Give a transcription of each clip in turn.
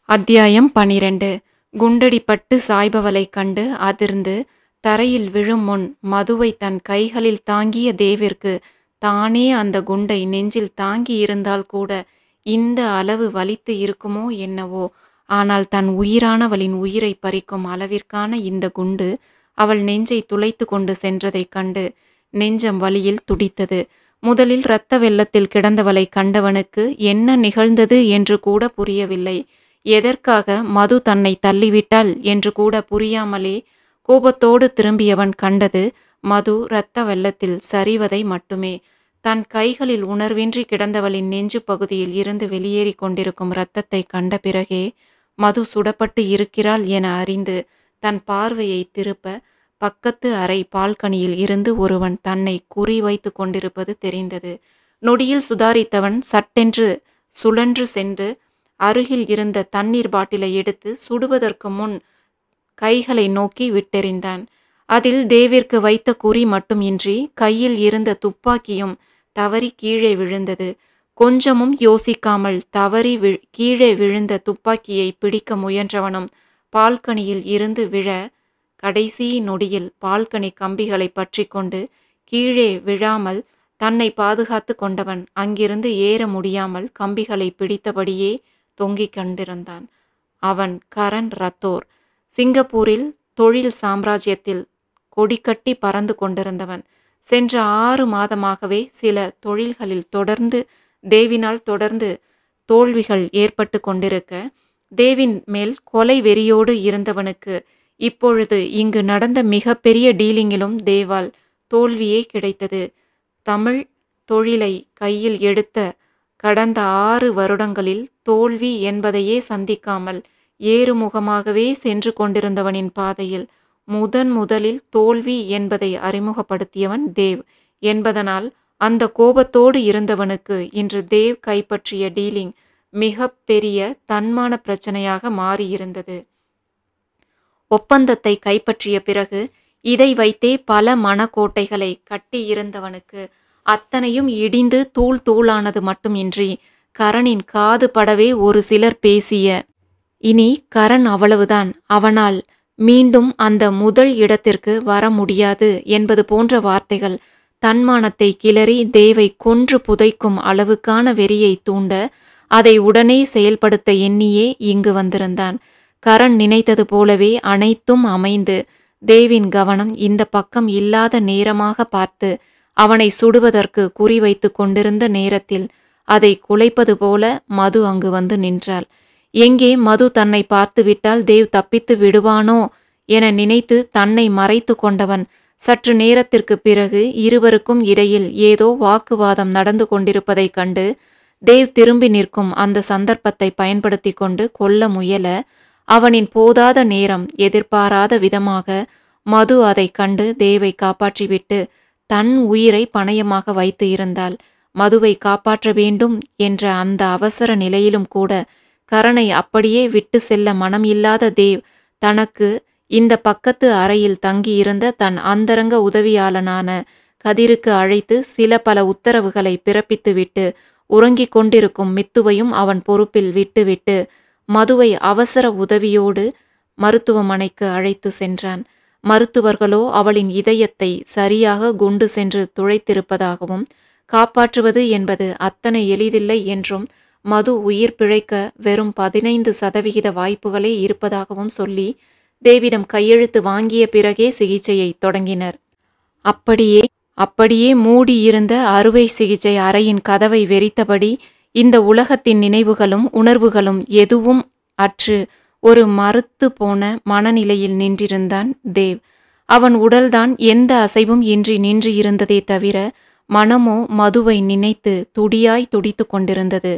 அத்தியாயம் பனிரெண்டு குண்டடிபட்டு சாய்பவளைக் கண்டு அதிர்ந்து தரையில் விழும் முன் மதுவை தன் கைகளில் தாங்கிய தேவிற்கு தானே அந்த குண்டை நெஞ்சில் தாங்கி இருந்தால் கூட இந்த அளவு வலித்து இருக்குமோ என்னவோ ஆனால் தன் உயிரானவளின் உயிரை பறிக்கும் அளவிற்கான இந்த குண்டு அவள் நெஞ்சை துளைத்து கொண்டு சென்றதைக் கண்டு நெஞ்சம் வலியில் துடித்தது முதலில் இரத்த வெள்ளத்தில் கிடந்தவளை கண்டவனுக்கு என்ன நிகழ்ந்தது என்று கூட புரியவில்லை எதற்காக மது தன்னை தள்ளிவிட்டாள் என்று கூட புரியாமலே கோபத்தோடு திரும்பியவன் கண்டது மது இரத்த வெள்ளத்தில் சரிவதை மட்டுமே தன் கைகளில் உணர்வின்றி கிடந்தவளின் நெஞ்சு பகுதியில் இருந்து வெளியேறி கொண்டிருக்கும் இரத்தத்தை கண்ட பிறகே மது சுடப்பட்டு இருக்கிறாள் என அறிந்து தன் பார்வையை திருப்ப பக்கத்து அறை பால்கனியில் இருந்து ஒருவன் தன்னை குறிவைத்து கொண்டிருப்பது தெரிந்தது நொடியில் சுதாரித்தவன் சட்டென்று சுழன்று சென்று அருகில் இருந்த தண்ணீர் பாட்டிலை எடுத்து சுடுவதற்கு முன் கைகளை நோக்கி விட்டெறிந்தான் அதில் தேவிற்கு வைத்த குறி மட்டுமின்றி கையில் இருந்த துப்பாக்கியும் தவறி கீழே விழுந்தது கொஞ்சமும் யோசிக்காமல் தவறி வி கீழே விழுந்த துப்பாக்கியை பிடிக்க முயன்றவனும் பால்கனியில் இருந்து விழ கடைசி நொடியில் பால்கனி கம்பிகளை பற்றி கொண்டு கீழே விழாமல் தன்னை பாதுகாத்து கொண்டவன் அங்கிருந்து ஏற முடியாமல் கம்பிகளை பிடித்தபடியே தொங்கிக் கொண்டிருந்தான் அவன் கரண் ரத்தோர் சிங்கப்பூரில் தொழில் சாம்ராஜ்யத்தில் கொடிக்கட்டி பறந்து கொண்டிருந்தவன் சென்ற ஆறு மாதமாகவே சில தொழில்களில் தொடர்ந்து தேவினால் தொடர்ந்து தோல்விகள் ஏற்பட்டு கொண்டிருக்க தேவின் மேல் கொலை வெறியோடு இருந்தவனுக்கு இப்பொழுது இங்கு நடந்த மிகப்பெரிய டீலிங்கிலும் தேவால் தோல்வியே கிடைத்தது தமிழ் தொழிலை கையில் எடுத்த கடந்த ஆறு வருடங்களில் தோல்வி என்பதையே சந்திக்காமல் ஏறுமுகமாகவே சென்று கொண்டிருந்தவனின் பாதையில் முதன் முதலில் தோல்வி என்பதை அறிமுகப்படுத்தியவன் தேவ் என்பதனால் அந்த கோபத்தோடு இருந்தவனுக்கு இன்று தேவ் கைப்பற்றிய டீலிங் மிக பெரிய தன்மான பிரச்சனையாக மாறியிருந்தது ஒப்பந்தத்தை கைப்பற்றிய பிறகு இதை வைத்தே பல மனக்கோட்டைகளை கட்டியிருந்தவனுக்கு அத்தனையும் இடிந்து தூள் தூளானது மட்டுமின்றி கரணின் காது படவே ஒரு சிலர் பேசிய இனி கரண் அவ்வளவுதான் அவனால் மீண்டும் அந்த முதல் இடத்திற்கு வர முடியாது என்பது போன்ற வார்த்தைகள் தன்மானத்தை கிளறி தேவை கொன்று புதைக்கும் அளவுக்கான வெறியை தூண்ட அதை உடனே செயல்படுத்த எண்ணியே இங்கு வந்திருந்தான் கரண் நினைத்தது போலவே அனைத்தும் அமைந்து தேவின் கவனம் இந்த பக்கம் இல்லாத நேரமாக பார்த்து அவனை சுடுவதற்கு குறிவைத்து கொண்டிருந்த நேரத்தில் அதை குலைப்பது போல மது அங்கு வந்து நின்றாள் எங்கே மது தன்னை பார்த்துவிட்டால் தேவ் தப்பித்து விடுவானோ என நினைத்து தன்னை மறைத்து கொண்டவன் சற்று நேரத்திற்கு பிறகு இருவருக்கும் இடையில் ஏதோ வாக்குவாதம் நடந்து கொண்டிருப்பதைக் கண்டு தேவ் திரும்பி நிற்கும் அந்த சந்தர்ப்பத்தை பயன்படுத்தி கொண்டு கொல்ல முயல அவனின் போதாத நேரம் எதிர்பாராத விதமாக மது அதை கண்டு தேவை காப்பாற்றிவிட்டு தன் உயிரை பணயமாக வைத்து இருந்தாள் மதுவை காப்பாற்ற வேண்டும் என்ற அந்த அவசர நிலையிலும் கூட கரனை அப்படியே விட்டு செல்ல மனம் இல்லாத தேவ் தனக்கு இந்த பக்கத்து அறையில் தங்கியிருந்த தன் அந்தரங்க உதவியாளனான கதிருக்கு அழைத்து சில பல உத்தரவுகளை பிறப்பித்துவிட்டு உறங்கிக் கொண்டிருக்கும் மித்துவையும் அவன் பொறுப்பில் விட்டுவிட்டு மதுவை அவசர உதவியோடு மருத்துவமனைக்கு அழைத்து சென்றான் மருத்துவர்களோ அவளின் இதயத்தை சரியாக குண்டு சென்று துளைத்திருப்பதாகவும் காப்பாற்றுவது என்பது அத்தனை எளிதில்லை என்றும் மது உயிர் பிழைக்க வெறும் பதினைந்து சதவிகித வாய்ப்புகளே இருப்பதாகவும் சொல்லி தேவிடம் கையெழுத்து வாங்கிய பிறகே சிகிச்சையை தொடங்கினர் அப்படியே அப்படியே மூடியிருந்த அறுவை சிகிச்சை அறையின் கதவை வெறித்தபடி இந்த உலகத்தின் நினைவுகளும் உணர்வுகளும் எதுவும் அற்று ஒரு மறுத்து போன மனநிலையில் நின்றிருந்தான் தேவ் அவன் உடல்தான் எந்த அசைவும் இன்றி நின்று இருந்ததே தவிர மனமோ மதுவை நினைத்து துடியாய் துடித்து கொண்டிருந்தது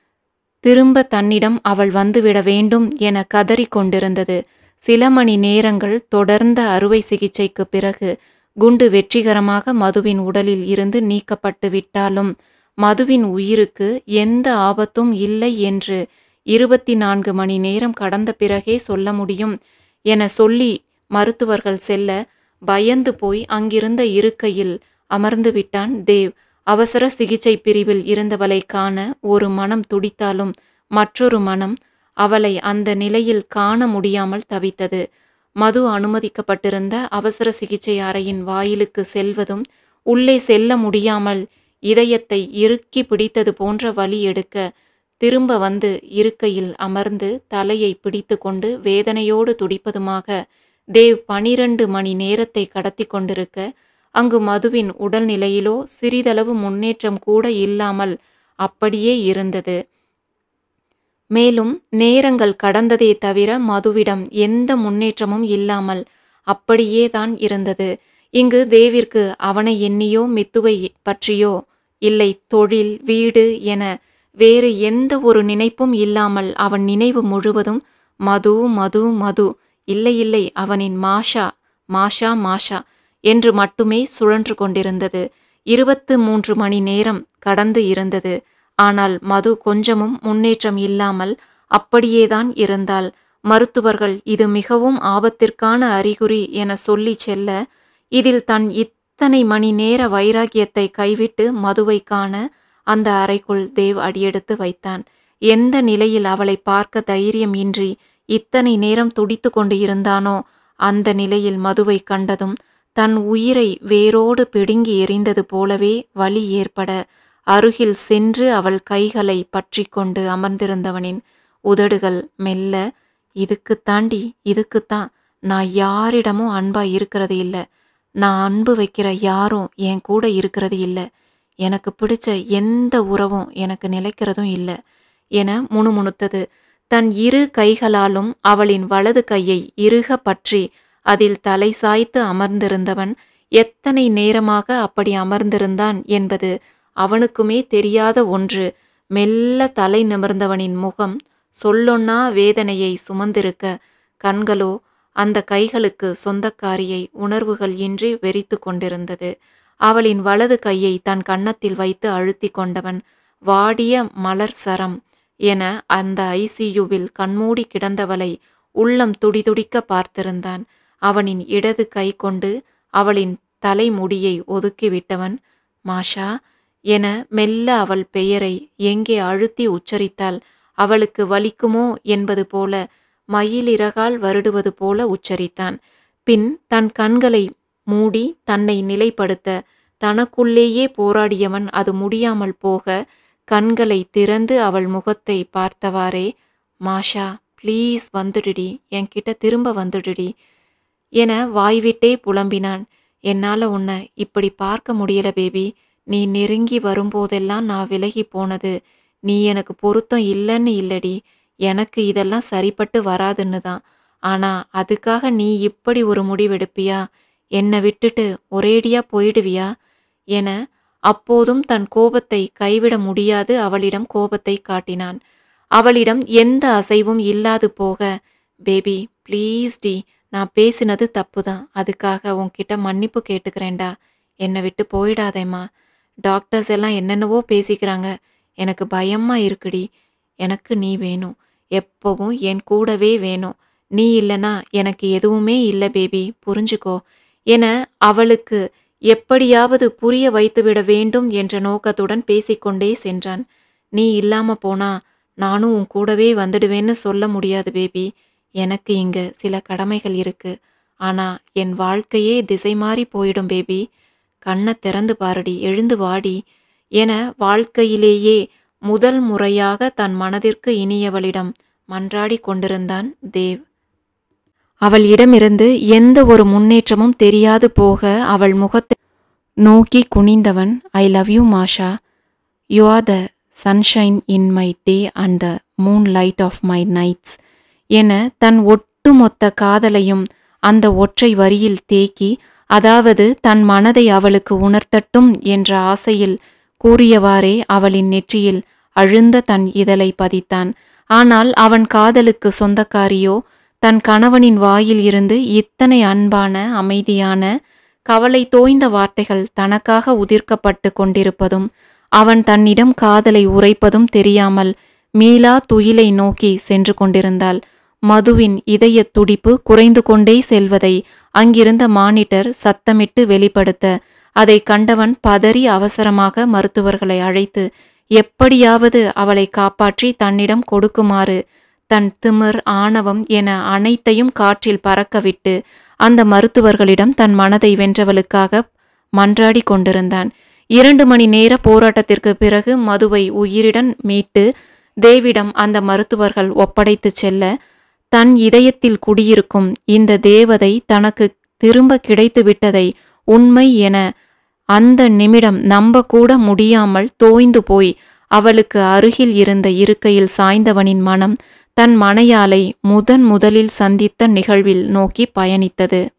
திரும்ப தன்னிடம் அவள் வந்துவிட வேண்டும் என கதறி கொண்டிருந்தது சில மணி நேரங்கள் தொடர்ந்த அறுவை சிகிச்சைக்கு பிறகு குண்டு வெற்றிகரமாக மதுவின் உடலில் இருந்து நீக்கப்பட்டு விட்டாலும் மதுவின் உயிருக்கு எந்த ஆபத்தும் இல்லை என்று இருபத்தி நான்கு மணி நேரம் கடந்த பிறகே சொல்ல முடியும் என சொல்லி மருத்துவர்கள் செல்ல பயந்து போய் அங்கிருந்த இருக்கையில் அமர்ந்து விட்டான் தேவ் அவசர சிகிச்சை பிரிவில் இருந்தவளை காண ஒரு மனம் துடித்தாலும் மற்றொரு மனம் அவளை அந்த நிலையில் காண முடியாமல் தவித்தது மது அனுமதிக்கப்பட்டிருந்த அவசர சிகிச்சை அறையின் வாயிலுக்கு செல்வதும் உள்ளே செல்ல முடியாமல் இதயத்தை இறுக்கி பிடித்தது போன்ற வலி எடுக்க திரும்ப வந்து இருக்கையில் அமர்ந்து தலையை பிடித்து கொண்டு வேதனையோடு துடிப்பதுமாக தேவ் பனிரண்டு மணி நேரத்தை கடத்தி கொண்டிருக்க அங்கு மதுவின் உடல்நிலையிலோ சிறிதளவு முன்னேற்றம் கூட இல்லாமல் அப்படியே இருந்தது மேலும் நேரங்கள் கடந்ததே தவிர மதுவிடம் எந்த முன்னேற்றமும் இல்லாமல் அப்படியே தான் இருந்தது இங்கு தேவிற்கு அவனை எண்ணியோ மித்துவை பற்றியோ இல்லை தொழில் வீடு என வேறு எந்த ஒரு நினைப்பும் இல்லாமல் அவன் நினைவு முழுவதும் மது மது மது இல்லை இல்லை அவனின் மாஷா மாஷா மாஷா என்று மட்டுமே சுழன்று கொண்டிருந்தது இருபத்து மூன்று மணி நேரம் கடந்து இருந்தது ஆனால் மது கொஞ்சமும் முன்னேற்றம் இல்லாமல் அப்படியேதான் இருந்தால் மருத்துவர்கள் இது மிகவும் ஆபத்திற்கான அறிகுறி என சொல்லி செல்ல இதில் தன் இத்தனை மணி நேர வைராகியத்தை கைவிட்டு மதுவை காண அந்த அறைக்குள் தேவ் அடியெடுத்து வைத்தான் எந்த நிலையில் அவளை பார்க்க தைரியம் இன்றி இத்தனை நேரம் துடித்து கொண்டு இருந்தானோ அந்த நிலையில் மதுவை கண்டதும் தன் உயிரை வேரோடு பிடுங்கி எறிந்தது போலவே வலி ஏற்பட அருகில் சென்று அவள் கைகளை பற்றி கொண்டு அமர்ந்திருந்தவனின் உதடுகள் மெல்ல இதுக்கு தாண்டி இதுக்குத்தான் நான் யாரிடமும் அன்பா இருக்கிறது இல்லை நான் அன்பு வைக்கிற யாரும் என் கூட இருக்கிறது இல்லை எனக்கு பிடிச்ச எந்த உறவும் எனக்கு நிலைக்கிறதும் இல்லை என முணுமுணுத்தது தன் இரு கைகளாலும் அவளின் வலது கையை இறுக பற்றி அதில் தலை சாய்த்து அமர்ந்திருந்தவன் எத்தனை நேரமாக அப்படி அமர்ந்திருந்தான் என்பது அவனுக்குமே தெரியாத ஒன்று மெல்ல தலை நிமிர்ந்தவனின் முகம் சொல்லொன்னா வேதனையை சுமந்திருக்க கண்களோ அந்த கைகளுக்கு சொந்தக்காரியை உணர்வுகள் இன்றி வெறித்து கொண்டிருந்தது அவளின் வலது கையை தன் கன்னத்தில் வைத்து அழுத்தி கொண்டவன் வாடிய மலர் சரம் என அந்த ஐசியுவில் கண்மூடி கிடந்தவளை உள்ளம் துடிதுடிக்க பார்த்திருந்தான் அவனின் இடது கை கொண்டு அவளின் தலைமுடியை ஒதுக்கிவிட்டவன் மாஷா என மெல்ல அவள் பெயரை எங்கே அழுத்தி உச்சரித்தால் அவளுக்கு வலிக்குமோ என்பது போல மயிலிறகால் வருடுவது போல உச்சரித்தான் பின் தன் கண்களை மூடி தன்னை நிலைப்படுத்த தனக்குள்ளேயே போராடியவன் அது முடியாமல் போக கண்களை திறந்து அவள் முகத்தை பார்த்தவாறே மாஷா ப்ளீஸ் வந்துடுடி என்கிட்ட திரும்ப வந்துடுடி என வாய்விட்டே புலம்பினான் என்னால் உன்னை இப்படி பார்க்க முடியல பேபி நீ நெருங்கி வரும்போதெல்லாம் நான் விலகி போனது நீ எனக்கு பொருத்தம் இல்லைன்னு இல்லடி எனக்கு இதெல்லாம் சரிப்பட்டு வராதுன்னு தான் ஆனா அதுக்காக நீ இப்படி ஒரு முடிவெடுப்பியா என்னை விட்டுட்டு ஒரேடியா போயிடுவியா என அப்போதும் தன் கோபத்தை கைவிட முடியாது அவளிடம் கோபத்தை காட்டினான் அவளிடம் எந்த அசைவும் இல்லாது போக பேபி ப்ளீஸ் டி நான் பேசினது தப்பு தான் அதுக்காக உன்கிட்ட மன்னிப்பு கேட்டுக்கிறேன்டா என்னை விட்டு போயிடாதேம்மா டாக்டர்ஸ் எல்லாம் என்னென்னவோ பேசிக்கிறாங்க எனக்கு பயமா இருக்குடி எனக்கு நீ வேணும் எப்பவும் என் கூடவே வேணும் நீ இல்லனா எனக்கு எதுவுமே இல்லை பேபி புரிஞ்சுக்கோ என அவளுக்கு எப்படியாவது புரிய வைத்துவிட வேண்டும் என்ற நோக்கத்துடன் பேசிக்கொண்டே சென்றான் நீ இல்லாம போனா நானும் உன் கூடவே வந்துடுவேன்னு சொல்ல முடியாது பேபி எனக்கு இங்க சில கடமைகள் இருக்கு ஆனா என் வாழ்க்கையே திசை மாறி போயிடும் பேபி கண்ணை திறந்து பாருடி எழுந்து வாடி என வாழ்க்கையிலேயே முதல் முறையாக தன் மனதிற்கு இனியவளிடம் மன்றாடி கொண்டிருந்தான் தேவ் அவள் இடமிருந்து எந்த ஒரு முன்னேற்றமும் தெரியாது போக அவள் முகத்தை நோக்கி குனிந்தவன் I love you Masha you are the sunshine in my day and the moonlight of my nights என தன் ஒட்டுமொத்த காதலையும் அந்த ஒற்றை வரியில் தேக்கி அதாவது தன் மனதை அவளுக்கு உணர்த்தட்டும் என்ற ஆசையில் கூறியவாறே அவளின் நெற்றியில் அழுந்த தன் இதழை பதித்தான் ஆனால் அவன் காதலுக்கு சொந்தக்காரியோ தன் கணவனின் வாயில் இருந்து இத்தனை அன்பான அமைதியான கவலை தோய்ந்த வார்த்தைகள் தனக்காக உதிர்க்கப்பட்டு கொண்டிருப்பதும் அவன் தன்னிடம் காதலை உரைப்பதும் தெரியாமல் மீளா துயிலை நோக்கி சென்று கொண்டிருந்தாள் மதுவின் இதய துடிப்பு குறைந்து கொண்டே செல்வதை அங்கிருந்த மானிட்டர் சத்தமிட்டு வெளிப்படுத்த அதை கண்டவன் பதறி அவசரமாக மருத்துவர்களை அழைத்து எப்படியாவது அவளை காப்பாற்றி தன்னிடம் கொடுக்குமாறு தன் திமிர் ஆணவம் என அனைத்தையும் காற்றில் பறக்கவிட்டு அந்த மருத்துவர்களிடம் தன் மனதை வென்றவளுக்காக மன்றாடி கொண்டிருந்தான் இரண்டு மணி நேர போராட்டத்திற்கு பிறகு மதுவை உயிருடன் மீட்டு தேவிடம் அந்த மருத்துவர்கள் ஒப்படைத்துச் செல்ல தன் இதயத்தில் குடியிருக்கும் இந்த தேவதை தனக்கு திரும்ப கிடைத்து விட்டதை உண்மை என அந்த நிமிடம் நம்பக்கூட முடியாமல் தோய்ந்து போய் அவளுக்கு அருகில் இருந்த இருக்கையில் சாய்ந்தவனின் மனம் தன் மனையாளை முதன் முதலில் சந்தித்த நிகழ்வில் நோக்கி பயணித்தது